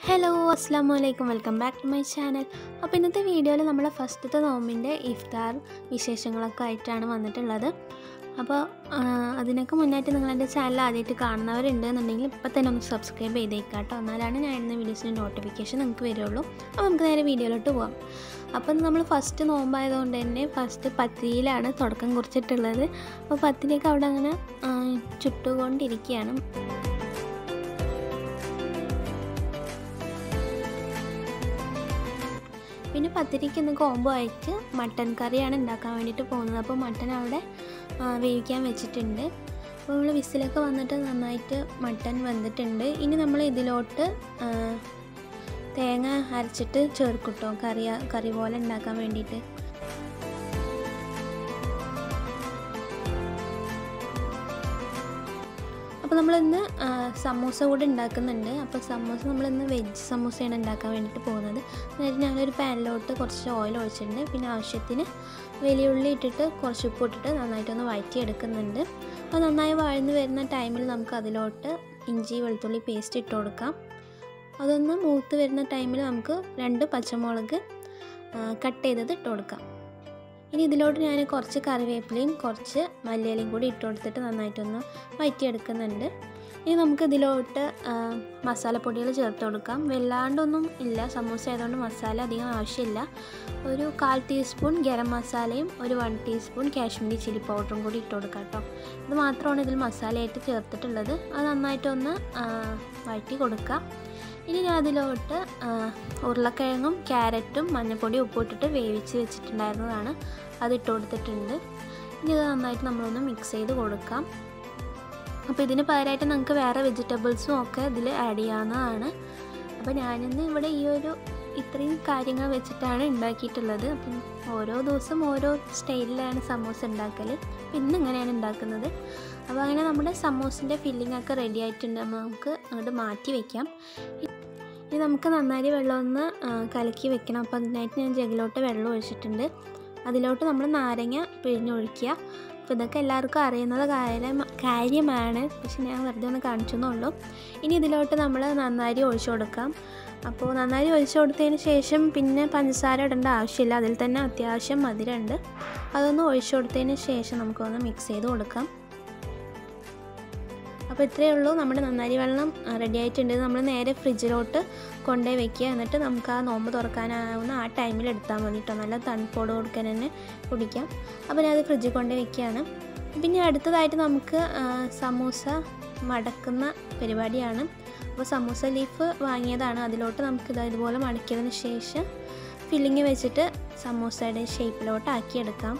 hello അസ്സാം വലൈക്കും welcome back to my channel അപ്പോൾ ഇന്നത്തെ വീഡിയോയിൽ നമ്മൾ ഫസ്റ്റത്തെ നോമ്പിൻ്റെ ഇഫ്താർ വിശേഷങ്ങളൊക്കെ ആയിട്ടാണ് വന്നിട്ടുള്ളത് അപ്പോൾ ആ, അതിനൊക്കെ മുന്നായിട്ട് നിങ്ങൾ എൻ്റെ ചാനൽ ആദ്യമായിട്ട് കാണുന്നവരുണ്ട് എന്നുണ്ടെങ്കിൽ ഇപ്പോൾ തന്നെ ഒന്ന് സബ്സ്ക്രൈബ് ചെയ്തേക്കാം കേട്ടോ എന്നാലാണ് ഞാൻ ഇടുന്ന വീഡിയോസിൻ്റെ നോട്ടിഫിക്കേഷൻ നിങ്ങൾക്ക് വരുള്ളൂ അപ്പോൾ നമുക്ക് നേരെ വീഡിയോയിലോട്ട് പോകാം അപ്പം നമ്മൾ ഫസ്റ്റ് നോമ്പായതുകൊണ്ട് തന്നെ ഫസ്റ്റ് പത്തിരിയിലാണ് തുടക്കം കുറിച്ചിട്ടുള്ളത് അപ്പോൾ പത്തിരിയൊക്കെ അവിടെ അങ്ങനെ ആ, ചുട്ടുകൊണ്ടിരിക്കുകയാണ് പിന്നെ പത്തിരിക്ക് ഇന്ന് കോംബോ ആയിട്ട് മട്ടൻ കറിയാണ് ഉണ്ടാക്കാൻ വേണ്ടിയിട്ട് പോകുന്നത് അപ്പോൾ മട്ടൻ അവിടെ ആ, വേവിക്കാൻ വെച്ചിട്ടുണ്ട് അപ്പോൾ നമ്മൾ വിസിലൊക്കെ വന്നിട്ട് നന്നായിട്ട് മട്ടൻ വെന്തിട്ടുണ്ട് ഇനി നമ്മൾ ഇതിലോട്ട് ആ, തേങ്ങ അരച്ചിട്ട് ചേർക്കുട്ടോ കറി കറി പോലെ ഉണ്ടാക്കാൻ വേണ്ടിയിട്ട് അപ്പോൾ നമ്മളിന്ന് ആ, സമൂസ കൂടെ ഉണ്ടാക്കുന്നുണ്ട് അപ്പോൾ സമൂസ നമ്മളിന്ന് വെജ് സമൂസയാണ് ഉണ്ടാക്കാൻ വേണ്ടിയിട്ട് പോകുന്നത് എന്നിട്ട് ഞാനൊരു പാനിലോട്ട് കുറച്ച് ഓയിൽ ഒഴിച്ചിട്ടുണ്ട് പിന്നെ ആവശ്യത്തിന് വലിയ ഉള്ളി ഇട്ടിട്ട് കുറച്ച് ഉപ്പ് ഇട്ടിട്ട് നന്നായിട്ടൊന്ന് വഴറ്റി എടുക്കുന്നുണ്ട് അപ്പോൾ നന്നായി വഴന്ന് വരുന്ന ടൈമിൽ നമുക്ക് അതിലോട്ട് ഇഞ്ചി വെളുത്തുള്ളി പേസ്റ്റ് ഇട്ട് കൊടുക്കാം അതൊന്ന് മൂത്ത് വരുന്ന ടൈമിൽ നമുക്ക് രണ്ട് പച്ചമുളക് കട്ട് ചെയ്തത് ഇട്ട് കൊടുക്കാം ഇനി ഇതിലോട്ട് ഞാൻ കുറച്ച് കറിവേപ്പിലയും കുറച്ച് മല്ലിയിലയും കൂടി ഇട്ട് കൊടുത്തിട്ട് നന്നായിട്ടൊന്ന് വഴറ്റിയെടുക്കുന്നുണ്ട് ഇനി നമുക്ക് ഇതിലോട്ട് ആ, മസാലപ്പൊടികൾ ചേർത്ത് കൊടുക്കാം വല്ലാണ്ടൊന്നും ഇല്ല സമൂസ ആയതുകൊണ്ട് മസാല അധികം ആവശ്യമില്ല ഒരു കാൽ ടീസ്പൂൺ ഗരം മസാലയും ഒരു വൺ ടീസ്പൂൺ കാശ്മീരി ചില്ലി പൗഡറും കൂടി ഇട്ട് കൊടുക്കാം കേട്ടോ ഇത് മാത്രമാണ് ഇതിൽ മസാലയായിട്ട് ചേർത്തിട്ടുള്ളത് അത് നന്നായിട്ടൊന്ന് ആ, വഴറ്റി കൊടുക്കാം ഇനി ഞാൻ അതിലോട്ട് ആ, ഉരുളക്കിഴങ്ങും ക്യാരറ്റും മഞ്ഞൾപ്പൊടി ഉപ്പിട്ടിട്ട് വേവിച്ച് വെച്ചിട്ടുണ്ടായിരുന്നതാണ് അത് ഇട്ട് കൊടുത്തിട്ടുണ്ട് ഇനി ഇത് നന്നായിട്ട് നമ്മളൊന്ന് മിക്സ് ചെയ്ത് കൊടുക്കാം അപ്പോൾ ഇതിന് പകരമായിട്ട് നമുക്ക് വേറെ വെജിറ്റബിൾസും ഒക്കെ ഇതിൽ ആഡ് ചെയ്യാവുന്നതാണ് അപ്പോൾ ഞാനിന്ന് ഇവിടെ ഈ ഒരു ഇത്രയും കാര്യങ്ങൾ വെച്ചിട്ടാണ് ഉണ്ടാക്കിയിട്ടുള്ളത് അപ്പം ഓരോ ദിവസം ഓരോ സ്റ്റൈലിലാണ് സമൂസ ഉണ്ടാക്കൽ അപ്പം ഇന്ന് ഇങ്ങനെയാണ് ഉണ്ടാക്കുന്നത് അപ്പോൾ അങ്ങനെ നമ്മുടെ സമൂസിൻ്റെ ഫില്ലിംഗ് ഒക്കെ റെഡി ആയിട്ടുണ്ട് അപ്പോൾ നമുക്ക് അങ്ങോട്ട് മാറ്റി വയ്ക്കാം ഇനി നമുക്ക് നന്നായി വെള്ളം ഒന്ന് ആ, കലക്കി വെക്കണം അപ്പോൾ അതിനായിട്ട് ഞാൻ ജഗിലോട്ട് വെള്ളം ഒഴിച്ചിട്ടുണ്ട് അതിലോട്ട് നമ്മൾ നാരങ്ങ പിഴിഞ്ഞൊഴിക്കുക അപ്പോൾ ഇതൊക്കെ എല്ലാവർക്കും അറിയുന്നത് കാര്യം കാര്യമാണ് പക്ഷെ ഞാൻ വെറുതെ ഒന്ന് കാണിച്ചെന്നുള്ളൂ ഇനി ഇതിലോട്ട് നമ്മൾ നന്നായി ഒഴിച്ചു കൊടുക്കാം അപ്പോൾ നന്നായി ഒഴിച്ചു കൊടുത്തതിന് ശേഷം പിന്നെ പഞ്ചസാര ഇടേണ്ട ആവശ്യമില്ല അതിൽ തന്നെ അത്യാവശ്യം മധുരമുണ്ട് അതൊന്ന് ഒഴിച്ചു കൊടുത്തതിന് ശേഷം നമുക്കൊന്ന് മിക്സ് ചെയ്ത് കൊടുക്കാം അപ്പോൾ ഇത്രയേ ഉള്ളൂ നമ്മുടെ നന്നാരി വെള്ളം റെഡി ആയിട്ടുണ്ട് നമ്മൾ നേരെ ഫ്രിഡ്ജിലോട്ട് കൊണ്ടുപോയി വെക്കുക എന്നിട്ട് നമുക്ക് ആ നോമ്പ് തുറക്കാനാവുന്ന ആ ടൈമിൽ എടുത്താൽ മതി കേട്ടോ നല്ല തണുപ്പോട് കൊടുക്കാൻ തന്നെ കുടിക്കാം അപ്പോൾ ഞാനത് ഫ്രിഡ്ജിൽ കൊണ്ടുപോയി വെക്കുകയാണ് പിന്നെ അടുത്തതായിട്ട് നമുക്ക് ആ, സമൂസ മടക്കുന്ന പരിപാടിയാണ് അപ്പോൾ സമൂസ ലീഫ് വാങ്ങിയതാണ് അതിലോട്ട് നമുക്ക് ഇതാ ഇതുപോലെ മടക്കിയതിന് ശേഷം ഫില്ലിങ് വെച്ചിട്ട് സമൂസയുടെ ഷേപ്പിലോട്ട് ആക്കിയെടുക്കാം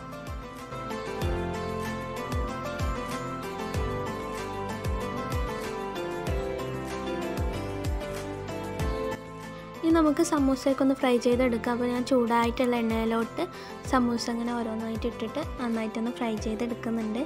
ഇനി നമുക്ക് സമൂസയൊക്കെ ഒന്ന് ഫ്രൈ ചെയ്തെടുക്കാം അപ്പോൾ ഞാൻ ചൂടായിട്ടുള്ള എണ്ണയിലോട്ട് സമൂസ അങ്ങനെ ഓരോന്നായിട്ട് ഇട്ടിട്ട് നന്നായിട്ടൊന്ന് ഫ്രൈ ചെയ്തെടുക്കുന്നുണ്ട്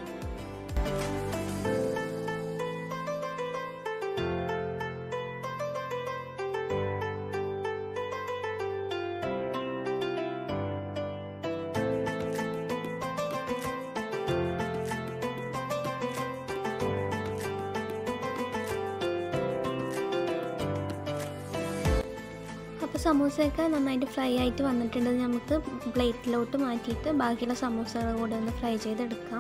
അപ്പോൾ സമൂസയൊക്കെ നന്നായിട്ട് ഫ്രൈ ആയിട്ട് വന്നിട്ടുണ്ട് ഇത് നമുക്ക് പ്ലേറ്റിലോട്ട് മാറ്റിയിട്ട് ബാക്കിയുള്ള സമൂസകൾ കൂടെ ഒന്ന് ഫ്രൈ ചെയ്തെടുക്കാം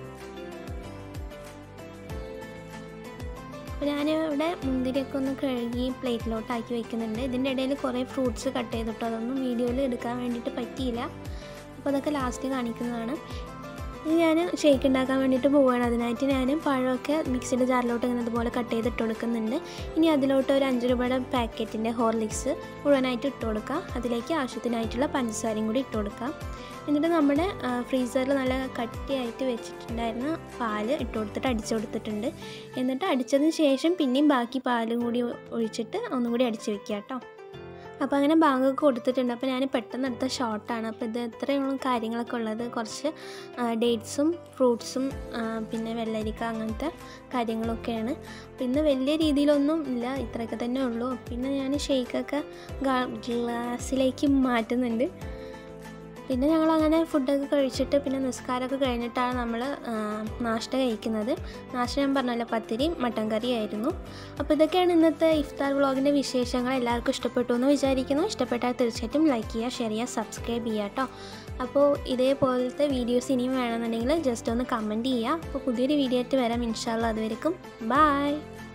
അപ്പോൾ ഞാൻ ഇവിടെ മുന്തിരിയൊക്കെ ഒന്ന് കഴുകി പ്ലേറ്റിലോട്ട് ആക്കി വെക്കുന്നുണ്ട് ഇതിൻ്റെ ഇടയിൽ കുറേ ഫ്രൂട്ട്സ് കട്ട് ചെയ്തിട്ടോ അതൊന്നും വീഡിയോയിൽ എടുക്കാൻ വേണ്ടിയിട്ട് പറ്റിയില്ല അപ്പോൾ അതൊക്കെ ലാസ്റ്റ് കാണിക്കുന്നതാണ് ഇനി ഞാൻ ഷേക്ക് ഉണ്ടാക്കാൻ വേണ്ടിയിട്ട് പോവുകയാണ് അതിനായിട്ട് ഞാൻ പഴമൊക്കെ മിക്സിയുടെ ജാറിലോട്ട് ഇങ്ങനെ ഇതുപോലെ കട്ട് ചെയ്ത് ഇട്ട് കൊടുക്കുന്നുണ്ട് ഇനി അതിലോട്ട് ഒരു അഞ്ച് രൂപയുടെ പാക്കറ്റിൻ്റെ ഹോർലിക്സ് മുഴുവനായിട്ട് ഇട്ട് കൊടുക്കുക അതിലേക്ക് ആവശ്യത്തിനായിട്ടുള്ള പഞ്ചസാരയും കൂടി ഇട്ട് കൊടുക്കാം എന്നിട്ട് നമ്മുടെ ഫ്രീസറിൽ നല്ല കട്ടിയായിട്ട് വെച്ചിട്ടുണ്ടായിരുന്ന പാല് ഇട്ട് കൊടുത്തിട്ട് അടിച്ചു കൊടുത്തിട്ടുണ്ട് എന്നിട്ട് അടിച്ചതിന് ശേഷം പിന്നെയും ബാക്കി പാലും കൂടി ഒഴിച്ചിട്ട് ഒന്നും കൂടി അടിച്ച് വെക്കുക കേട്ടോ അപ്പോൾ അങ്ങനെ ബാങ്കൊക്കെ കൊടുത്തിട്ടുണ്ട് അപ്പോൾ ഞാൻ പെട്ടെന്ന് എടുത്ത ഷോർട്ടാണ് അപ്പോൾ ഇത് ഇത്രയുള്ള കാര്യങ്ങളൊക്കെ ഉള്ളത് കുറച്ച് ഡേറ്റ്സും ഫ്രൂട്ട്സും പിന്നെ വെള്ളരിക്ക അങ്ങനത്തെ കാര്യങ്ങളൊക്കെയാണ് പിന്നെ വലിയ രീതിയിലൊന്നും ഇല്ല ഇത്രയൊക്കെ തന്നെ ഉള്ളൂ പിന്നെ ഞാൻ ഷെയ്ക്കൊക്കെ ഗ്ലാസ്സിലേക്ക് മാറ്റുന്നുണ്ട് പിന്നെ ഞങ്ങൾ അങ്ങനെ ഫുഡൊക്കെ കഴിച്ചിട്ട് പിന്നെ നിസ്കാരമൊക്കെ കഴിഞ്ഞിട്ടാണ് നമ്മൾ നാഷ്ട കഴിക്കുന്നത് നാഷ്ട ഞാൻ പറഞ്ഞല്ലോ പത്തിരി മട്ടൻ കറി ആയിരുന്നു അപ്പോൾ ഇതൊക്കെയാണ് ഇന്നത്തെ ഇഫ്താർ വ്ളോഗിൻ്റെ വിശേഷങ്ങൾ എല്ലാവർക്കും ഇഷ്ടപ്പെട്ടു എന്ന് വിചാരിക്കുന്നു ഇഷ്ടപ്പെട്ടാൽ തീർച്ചയായിട്ടും ലൈക്ക് ചെയ്യുക ഷെയർ ചെയ്യുക സബ്സ്ക്രൈബ് ചെയ്യുക കേട്ടോ അപ്പോൾ ഇതേപോലത്തെ വീഡിയോസ് ഇനിയും വേണമെന്നുണ്ടെങ്കിൽ ജസ്റ്റ് ഒന്ന് കമൻറ്റ് ചെയ്യുക അപ്പോൾ പുതിയൊരു വീഡിയോ ആയിട്ട് വരാം ഇൻഷാല്ല അതുവരെക്കും ബായ്